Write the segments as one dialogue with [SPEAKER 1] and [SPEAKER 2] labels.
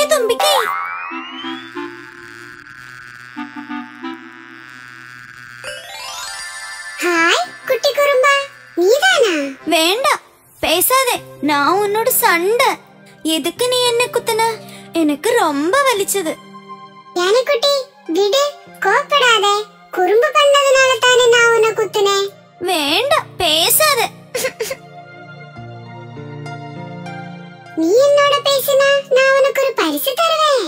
[SPEAKER 1] தும்பிக்கை
[SPEAKER 2] ஹாய் குட்டி குறும்பா நீதானா
[SPEAKER 1] வேண்டாம் பேசாதே நான் உன்னோட சண்டை எதுக்கு நீ என்ன குத்துன எனக்கு ரொம்ப வலிச்சது
[SPEAKER 2] யானைக்குட்டி விடு கோப்படாதே குறும்பு பண்ணதுனால தானே நான் உன்னை குத்துனேன்
[SPEAKER 1] வேண்டாம் பேசாத
[SPEAKER 2] நீ என்னோட பேசினா நான் உனக்கு ஒரு பரிசு தருவேன்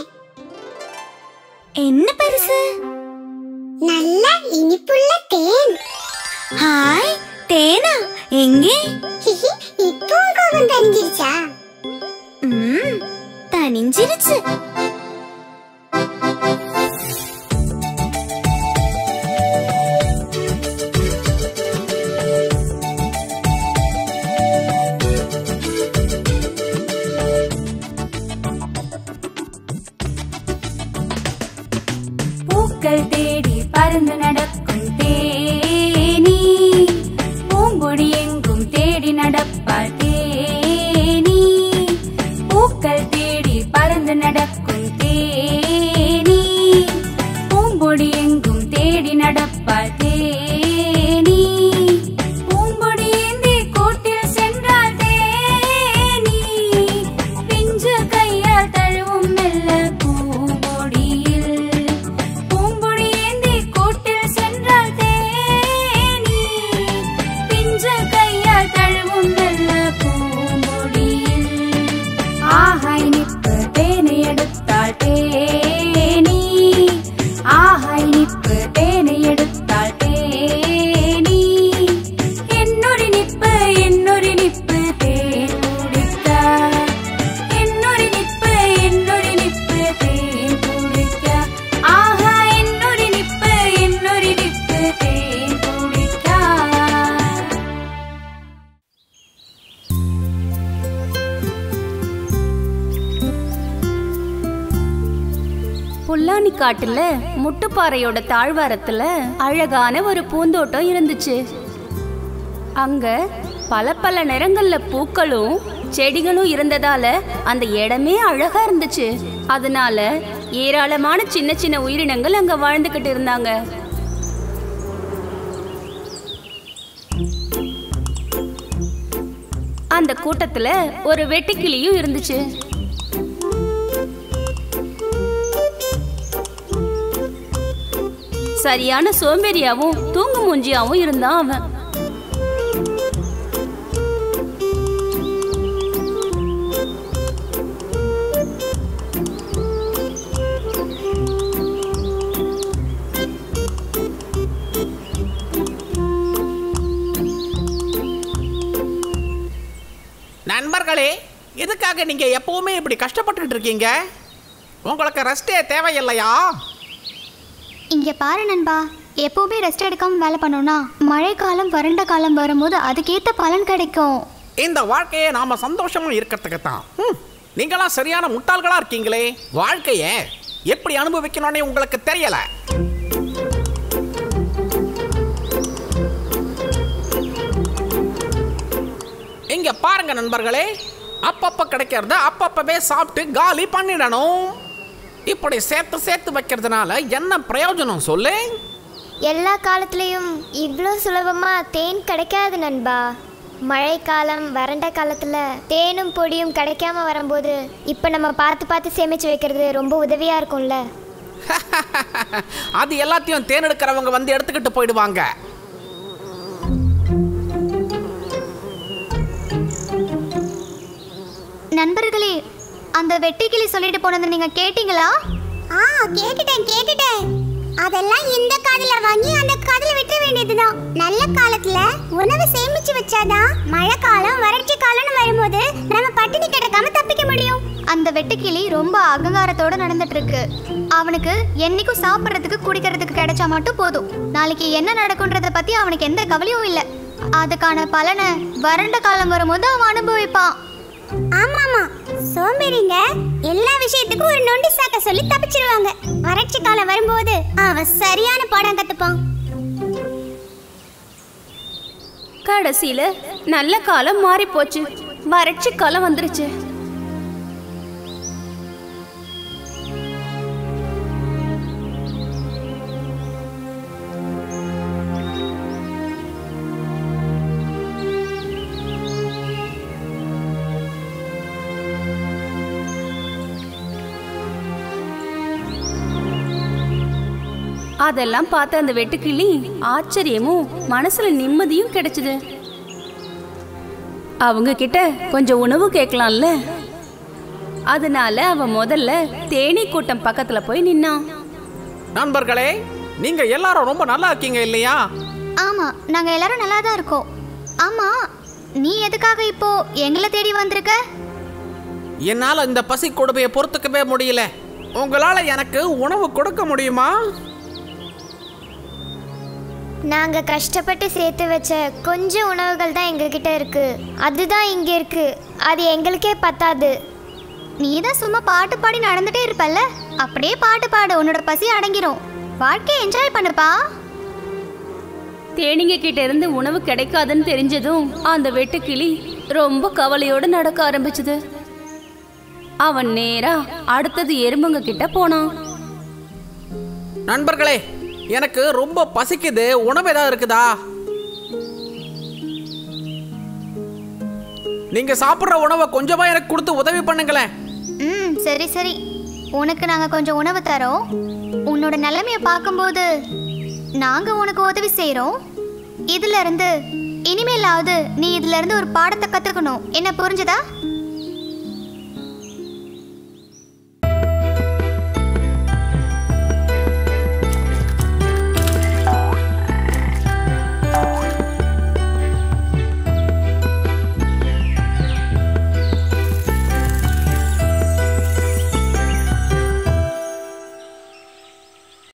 [SPEAKER 1] என்ன பரிசு
[SPEAKER 2] நல்ல இனிப்புள்ள தேன்
[SPEAKER 1] ஹாய் தேனா எங்கே
[SPEAKER 2] ஹிஹி, இப்போ உன் கோபம் தெரிஞ்சிருச்சா
[SPEAKER 1] ம் தனிஞ்சிருச்சு
[SPEAKER 3] பூக்கள் தேடி பறந்து நடக்கும் தேனி பூங்கொடி எங்கும் தேடி நடப்பாள் தேனி பூக்கள் தேடி பறந்து நடக்கும் தேனி பூங்கொடி எங்கும் தேடி நடப்பாள் தேனி பூங்கொடி ஏந்தி கூட்டில் சென்றாள் தேனி பிஞ்சு கையால் தழுவும் மெல்ல பூங்கொடியில் பூங்கொடி ஏந்தி கூட்டில் சென்றாள் தேனி பிஞ்சு கையால் தழுவும் மெல்ல பூங்கொடியில் ஆகாய் நிப்பு தேனை எடுத்தாள் தேனி ஆகாய் நிப்பு தேனை எடுத்தாள் தேனி என்னொரு நிப்பு என்னொரு நிப்பு தேன் குடிக்க என்னொரு நிப்பு என்னொரு நிப்பு தேன் குடிக்க ஆஹா என்னொரு நிப்பு என்னொரு நிப்பு தேன் குடிக்க புல்லானி காட்டுல முட்டுப்பாறையோட தாழ்வாரத்துல அழகான ஒரு பூந்தோட்டம் இருந்துச்சு அங்க பல பல நிறங்கள்ல பூக்களும் செடிகளும் இருந்ததால அந்த இடமே அழகா இருந்துச்சு அதனால ஏராளமான சின்ன சின்ன உயிரினங்கள் அங்க வாழ்ந்துகிட்டு இருந்தாங்க அந்த கூட்டத்துல ஒரு வெட்டுக்கிளியும் இருந்துச்சு சரியான சோம்பேறியாவும் தூங்கு மூஞ்சியாவும் இருந்தான் அவன்
[SPEAKER 4] நண்பர்களே எதுக்காக நீங்க எப்பவுமே இப்படி கஷ்டப்பட்டுக்கிட்டு இருக்கீங்க உங்களுக்கு ரெஸ்டே தேவையில்லையா
[SPEAKER 5] இங்க பாரு நண்பா எப்பவுமே ரெஸ்ட் எடுக்காம வேலை பண்ணோம்னா மழைக்காலம் வறண்ட காலம் வரும்போது அதுக்கேத்த பலன் கிடைக்கும்
[SPEAKER 4] இந்த வாழ்க்கையை நாம சந்தோஷமா இருக்கிறதுக்கு தான் ம், நீங்களாம் சரியான முட்டாள்களா இருக்கீங்களே வாழ்க்கையை எப்படி அனுபவிக்கணும்னு உங்களுக்கு தெரியல இங்க பாருங்க நண்பர்களே அப்பப்ப கிடைக்கிறத அப்பப்பவே சாப்பிட்டு காலி பண்ணிடணும் இப்படி சேர்த்து சேர்த்து வைக்கிறதுனால என்ன பிரயோஜனம் சொல்லு
[SPEAKER 2] எல்லா காலத்துலயும் இவ்வளோ சுலபமா தேன் கிடைக்காது நண்பா மழைக்காலம் வறண்ட காலத்துல தேனும் பொடியும் கிடைக்காம வரும்போது இப்போ நம்ம பார்த்து பார்த்து சேமிச்சு வைக்கிறது ரொம்ப உதவியா இருக்கும்ல
[SPEAKER 4] அது எல்லாத்தையும் தேர்ந்தெடுக்கிறவங்க வந்து எடுத்துக்கிட்டு போயிடுவாங்க
[SPEAKER 5] நண்பர்களே அந்த வெட்டுக்கிளி சொல்லிட்டு போனதை நீங்க கேட்டீங்களா
[SPEAKER 2] ஆ கேட்டுட்டேன் கேட்டுட்டேன் அதெல்லாம் இந்த காதுல வாங்கி அந்த காதுல விட்டுற வேண்டியதுதான் நல்ல காலத்துல உணவு சேமிச்சு வச்சாதான் மழை காலம் வறட்சி காலம்னு வரும்போது நம்ம பட்டினி கிடக்காம தப்பிக்க முடியும்
[SPEAKER 5] அந்த வெட்டுக்கிளி ரொம்ப அகங்காரத்தோட நடந்துட்டு இருக்கு அவனுக்கு என்னைக்கும் சாப்பிட்றதுக்கு குடிக்கிறதுக்கு கிடைச்சா மட்டும் போதும் நாளைக்கு என்ன நடக்கும்ன்றத பத்தி அவனுக்கு எந்த கவலையும் இல்லை அதுக்கான பலனை வறண்ட காலம் வரும்போது அவன் அனுபவிப்பான்
[SPEAKER 2] ஆமாமா சோம்பேறிங்க எல்லா விஷயத்துக்கும் ஒரு நொண்டி சாக்க சொல்லி தப்பிச்சிருவாங்க வறட்சி காலம் வரும்போது அவன் சரியான பாடம் கத்துப்பான்
[SPEAKER 3] கடைசியில நல்ல காலம் மாறி போச்சு வறட்சி காலம் வந்துருச்சு அதெல்லாம் பார்த்த அந்த வெட்டுக்கிளி ஆச்சரியமும் மனசுல நிம்மதியும் கிடைச்சது அவங்க கிட்ட கொஞ்சம் உணவு கேட்கலாம்ல அதனால அவன் முதல்ல தேனீ கூட்டம் பக்கத்துல போய் நின்னான்
[SPEAKER 4] நண்பர்களே நீங்க எல்லாரும் ரொம்ப நல்லா இருக்கீங்க இல்லையா
[SPEAKER 5] ஆமா நாங்க எல்லாரும் நல்லா தான் இருக்கோம் ஆமா நீ எதுக்காக இப்போ எங்களை தேடி வந்திருக்க
[SPEAKER 4] என்னால இந்த பசி கொடுமையை பொறுத்துக்கவே முடியல உங்களால எனக்கு உணவு கொடுக்க முடியுமா
[SPEAKER 2] நாங்க கஷ்டப்பட்டு சேர்த்து வச்ச கொஞ்சம் உணவுகள் தான் எங்ககிட்ட இருக்கு அதுதான் இங்க இருக்கு அது எங்களுக்கே பத்தாது
[SPEAKER 5] நீ தான் சும்மா பாட்டு பாடி நடந்துட்டே இருப்பல்ல அப்படியே பாட்டு பாடு உன்னோட பசி அடங்கிரும் வாழ்க்கையை என்ஜாய் பண்ணுப்பா
[SPEAKER 3] தேனீங்க கிட்ட இருந்து உணவு கிடைக்காதுன்னு தெரிஞ்சதும் அந்த வெட்டுக்கிளி ரொம்ப கவலையோட நடக்க ஆரம்பிச்சது அவன் நேரா அடுத்தது எறும்புங்க கிட்ட போனான்
[SPEAKER 4] நண்பர்களே எனக்கு ரொம்ப பசிக்குது உணவு ஏதாவது இருக்குதா நீங்க சாப்பிடுற உணவை கொஞ்சமா எனக்கு கொடுத்து உதவி பண்ணுங்களேன்
[SPEAKER 5] ம் சரி சரி உனக்கு நாங்க கொஞ்சம் உணவு தரோம் உன்னோட நிலைமைய பார்க்கும்போது நாங்க உனக்கு உதவி செய்றோம் இதுல இருந்து இனிமேலாவது நீ இதுல இருந்து ஒரு பாடத்தை கத்துக்கணும் என்ன புரிஞ்சுதா